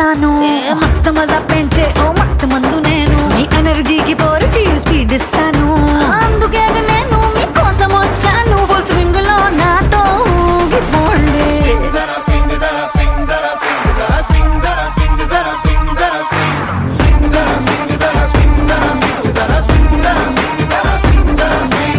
చేస్తాను ఏ మస్తు మజా పెంచే ఓ మత్తు మందు నేను మీ ఎనర్జీకి పోరిచి స్పీడ్ ఇస్తాను అందుకే నేను మీకోసం వచ్చాను ఫుల్ స్వింగ్ లో నాతో ఊగిపోండి Zara swing, zara swing, zara swing, zara swing, zara swing, zara swing, zara swing. Swing, zara swing, zara swing, zara swing, zara swing, zara swing, zara swing, zara swing.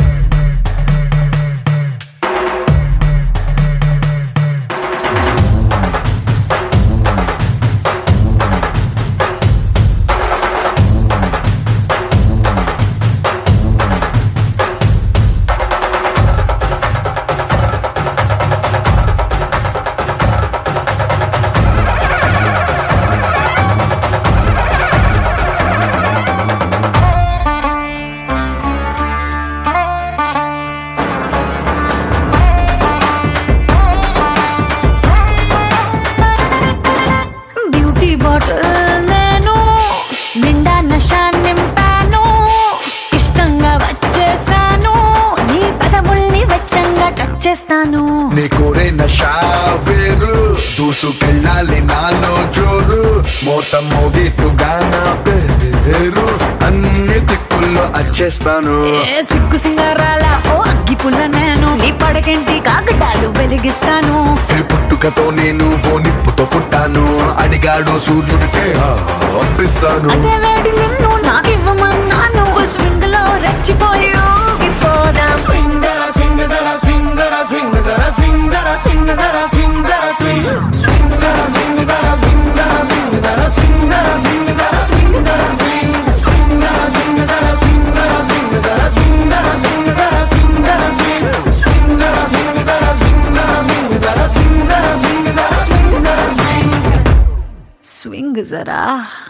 Beauty bottle నేను నిండా నష నింపాను ఇష్టంగా వచ్చేసాను నీ పదముల్ని వెచ్చంగా touch చేస్తాను నీ కోరే నషా వేరు దూసుకెళ్ళాలి నాలో జోరు మోత మోగిట్టుగా నా పేరు అన్ని దిక్కుల్లో అచ్చేస్తాను ఏ సిగ్గు సింగారాల ఓ అగ్గి పుల్ల నేను నీ పడకంటి కాకటాలు వెలిగిస్తాను ఈ పుట్టుకతో నేను ఓ నిప్పుతో పుట్టాను అడిగాడు సూర్యుడికే ఆ, అప్పిస్తాను అదే వేడి నిన్ను నాకివ్వమన్నాను ఫుల్ స్వింగ్ లో రెచ్చిపోయి ఊగిపోదాం Swing, zara swing, zara swing, zara swing, zara swing, zara swing, zara swing, zara swing. Swing, zara swing, zara swing, zara swing, zara swing, zara swing, zara swing, zara swing. Swing, zara swing, zara swing, zara swing, zara swing, zara swing, zara swing, zara swing. Swing, zara swing, zara swing, zara swing, zara swing, zara swing, zara swing, zara swing. Swing జరా